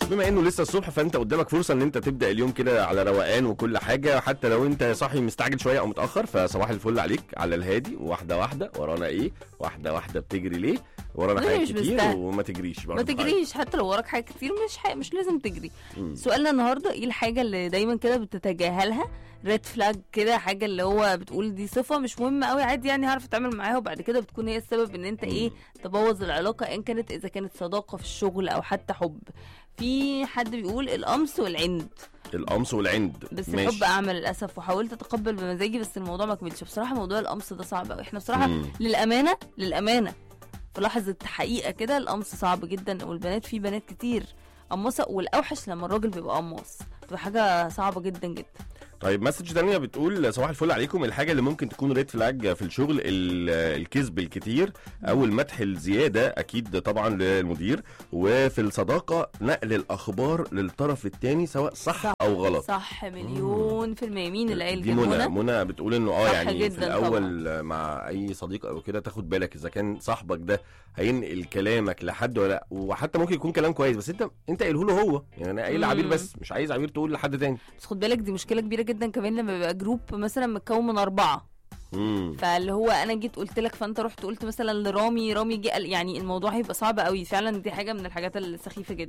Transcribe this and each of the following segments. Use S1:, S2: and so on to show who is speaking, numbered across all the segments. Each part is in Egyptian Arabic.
S1: بما انه لسه الصبح فانت قدامك فرصه ان انت تبدا اليوم كده على روقان وكل حاجه حتى لو انت صاحي مستعجل شويه او متاخر فصباح الفل عليك على الهادي واحده واحده ورانا ايه واحده واحده بتجري ليه ورانا
S2: والله
S1: حاجات
S2: مش
S1: كتير
S2: مستاهل.
S1: وما تجريش برضه
S2: ما تجريش حتى لو وراك حاجه كتير مش حاجة مش لازم تجري
S1: مم.
S2: سؤالنا النهارده ايه الحاجه اللي دايما كده بتتجاهلها ريد فلاج كده حاجه اللي هو بتقول دي صفه مش مهمه قوي عادي يعني هعرف اتعامل معاها وبعد كده بتكون هي السبب ان انت ايه تبوظ العلاقه ان كانت اذا كانت صداقه في الشغل او حتى حب في حد بيقول القمص والعند
S1: القمص والعند
S2: بس
S1: ماشي.
S2: الحب اعمى للاسف وحاولت اتقبل بمزاجي بس الموضوع ما كملش بصراحه موضوع القمص ده صعب قوي احنا بصراحه
S1: مم.
S2: للامانه للامانه في لحظه حقيقه كده القمص صعب جدا والبنات في بنات كتير قماصه والاوحش لما الراجل بيبقى قماص بتبقى حاجه صعبه جدا جدا
S1: طيب مسج تانية بتقول صباح الفل عليكم الحاجة اللي ممكن تكون ريد فلاج في الشغل ال- الكذب الكتير أو المدح الزيادة أكيد طبعا للمدير وفي الصداقة نقل الأخبار للطرف التاني سواء صح,
S2: صح.
S1: أو غلط
S2: صح مليون في المية مين اللي قايل
S1: دي
S2: كده
S1: منى
S2: منى
S1: منى بتقول انه اه
S2: صح
S1: يعني في
S2: جداً
S1: الاول مع اي صديق او كده تاخد بالك اذا كان صاحبك ده هينقل كلامك لحد ولا لا وحتى ممكن يكون كلام كويس بس انت انت قايله له هو يعني انا قايل لعبير
S2: مم.
S1: بس مش عايز عبير تقول لحد تاني
S2: بس خد بالك دي مشكله كبيره جدا كمان لما بيبقى جروب مثلا متكون من اربعه
S1: امم
S2: فاللي هو انا جيت قلت لك فانت رحت قلت مثلا لرامي رامي جه قال يعني الموضوع هيبقى صعب قوي فعلا دي حاجه من الحاجات السخيفه جدا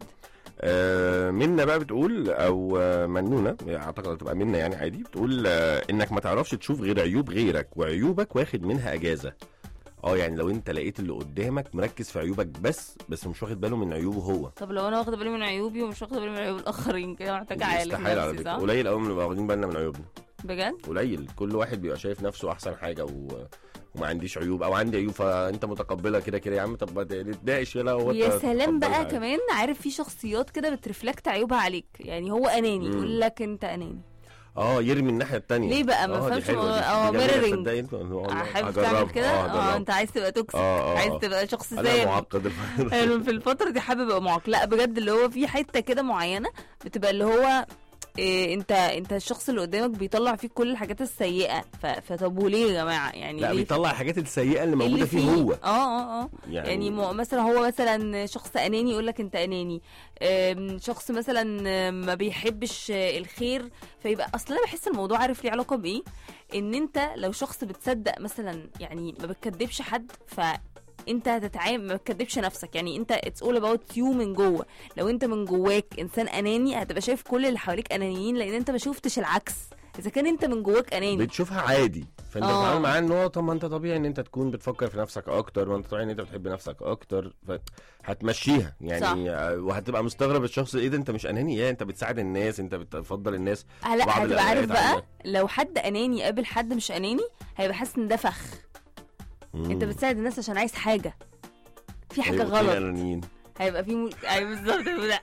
S1: آه منا بقى بتقول او آه منونه اعتقد هتبقى منا يعني عادي بتقول آه انك ما تعرفش تشوف غير عيوب غيرك وعيوبك واخد منها اجازه اه يعني لو انت لقيت اللي قدامك مركز في عيوبك بس بس مش واخد باله من عيوبه هو
S2: طب لو انا واخده بالي من عيوبي ومش واخده بالي من عيوب الاخرين كده محتاجه اعالج
S1: استحاله على
S2: نفسي
S1: فكره
S2: صح
S1: قليل قوي بنبقى واخدين بالنا من عيوبنا
S2: بجد
S1: قليل كل واحد بيبقى شايف نفسه احسن حاجه و... وما عنديش عيوب او عندي عيوب فانت متقبلها كده كده يا عم طب ما نتناقش يلا هو
S2: يا
S1: أنت
S2: سلام بقى
S1: تقبلها.
S2: كمان عارف في شخصيات كده بترفلكت عيوبها عليك يعني هو اناني
S1: مم.
S2: يقول لك انت اناني
S1: اه يرمي الناحيه الثانيه
S2: ليه بقى؟ ما فهمش الموضوع- اه mirroring. حابب تعمل كده اه انت عايز تبقى توكسيك
S1: اه اه
S2: عايز
S1: آه.
S2: تبقى شخص
S1: انا
S2: سام
S1: معقد الفترة.
S2: يعني في الفترة دي حابب ابقى معاق لا بجد اللي هو في حتة كده معينة بتبقى اللي هو إيه انت انت الشخص اللي قدامك بيطلع فيك كل الحاجات السيئة ف- فطب وليه يا جماعة يعني
S1: لا
S2: ليه
S1: بيطلع الحاجات السيئه اللي
S2: إيه
S1: موجوده
S2: اللي
S1: فيه هو
S2: اه اه اه
S1: يعني,
S2: يعني مو مثلا هو مثلا شخص اناني يقول لك انت اناني أم، شخص مثلا أم، ما بيحبش آه، الخير فيبقى اصلا انا بحس الموضوع عارف ليه علاقه بايه ان انت لو شخص بتصدق مثلا يعني ما بتكدبش حد ف انت هتتعامل ما بتكدبش نفسك يعني انت اتس اول اباوت يو من جوه لو انت من جواك انسان اناني هتبقى شايف كل اللي حواليك انانيين لان انت ما شفتش العكس اذا كان انت من جواك اناني
S1: بتشوفها عادي فانت
S2: آه.
S1: بتتعامل معاه ان هو طب ما انت طبيعي ان انت تكون بتفكر في نفسك اكتر ما انت طبيعي ان انت بتحب نفسك اكتر فهتمشيها يعني
S2: صح.
S1: آه، وهتبقى مستغرب الشخص ايه ده انت مش اناني يا انت بتساعد الناس انت بتفضل الناس
S2: آه لا
S1: بعض
S2: هتبقى عارف
S1: الأوقات
S2: بقى
S1: عندك.
S2: لو حد اناني قابل حد مش اناني هيبقى حاسس ان ده فخ انت
S1: مم.
S2: بتساعد الناس عشان عايز حاجه في حاجه
S1: هيبقوا اتنين
S2: غلط
S1: أنانيين.
S2: هيبقى في م... ايوه بالظبط لا.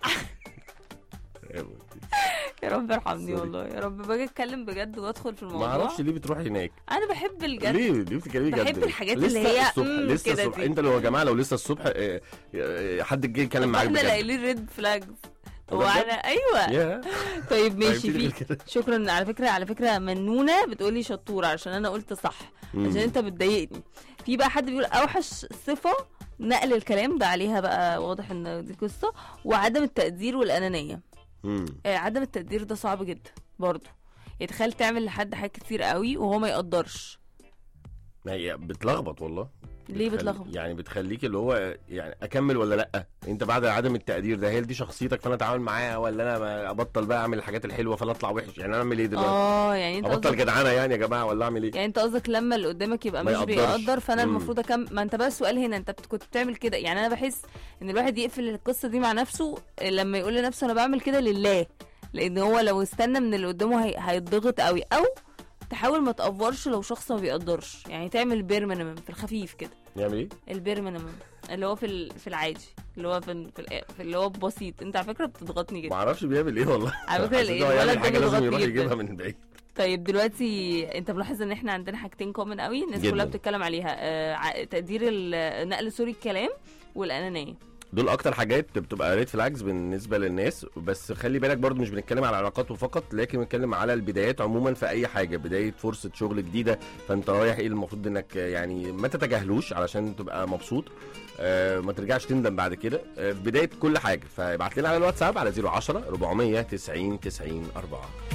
S1: أيوة.
S2: يا رب ارحمني
S1: سوري.
S2: والله يا رب باجي اتكلم بجد وادخل في
S1: ما
S2: الموضوع
S1: اعرفش ليه بتروح هناك
S2: انا بحب الجد
S1: ليه ليه بتتكلمي جد
S2: بحب
S1: ليه؟
S2: الحاجات
S1: لسه
S2: اللي هي
S1: الصبح
S2: مم
S1: لسه
S2: كده
S1: الصبح
S2: دي.
S1: انت لو يا جماعه لو لسه الصبح آه، آه، حد جه يتكلم معاك
S2: احنا اللي
S1: بجد
S2: قايلين ريد فلاجز
S1: بجد؟
S2: وانا ايوه
S1: يا
S2: طيب ماشي
S1: طيب
S2: في
S1: كده.
S2: شكرا على فكره على فكره منونه بتقولي شطوره عشان انا قلت صح
S1: مم.
S2: عشان انت بتضايقني في بقى حد بيقول اوحش صفه نقل الكلام ده عليها بقى واضح ان دي قصه وعدم التقدير والانانيه
S1: مم.
S2: آه، عدم التقدير ده صعب جدا برضه يعني تخيل تعمل لحد حاجات كتير قوي وهو ما يقدرش
S1: ما هي بتلخبط والله
S2: ليه
S1: بتخلي-
S2: بتلخبط
S1: يعني بتخليك اللي هو يعني اكمل ولا لا انت بعد عدم التقدير ده هل دي شخصيتك فانا اتعامل معاها ولا انا ما ابطل بقى اعمل الحاجات الحلوه فانا اطلع وحش يعني انا اعمل ايه دلوقتي
S2: اه يعني انت
S1: ابطل
S2: قصدك
S1: جدعانه يعني يا جماعه ولا اعمل ايه
S2: يعني انت قصدك لما اللي قدامك يبقى
S1: ما
S2: مش
S1: يقدرش.
S2: بيقدر فانا
S1: مم.
S2: المفروض اكمل ما انت بقى السؤال هنا انت بت- كنت بتعمل كده يعني انا بحس ان الواحد يقفل القصه دي مع نفسه لما يقول لنفسه انا بعمل كده لله لان هو لو استنى من اللي قدامه هي... هيتضغط قوي او تحاول ما تأفورش لو شخص ما بيقدرش يعني تعمل بير مينيمم في الخفيف كده
S1: يعمل ايه
S2: البير مينيمم اللي هو في ال... في العادي اللي هو في, ال... في, ال... في اللي هو بسيط انت على فكره بتضغطني
S1: ما
S2: جدا
S1: اعرفش بيعمل ايه والله
S2: على فكرة
S1: حسيت
S2: ال-
S1: هو يعمل
S2: الولد ده
S1: حاجه لازم
S2: بيضغطني
S1: يروح
S2: جدا.
S1: يجيبها من بعيد
S2: طيب دلوقتي انت ملاحظ ان احنا عندنا حاجتين كومن قوي الناس
S1: جداً.
S2: كلها بتتكلم عليها آه ع- تقدير ال- نقل سوري الكلام والانانيه
S1: دول اكتر حاجات بتبقى ريد فلاجز بالنسبه للناس بس خلي بالك برضو مش بنتكلم على علاقات فقط لكن بنتكلم على البدايات عموما في اي حاجه بدايه فرصه شغل جديده فانت رايح ايه المفروض انك يعني ما تتجاهلوش علشان تبقى مبسوط آه ما ترجعش تندم بعد كده آه في بدايه كل حاجه فابعت لنا على الواتساب على 010 490 90 4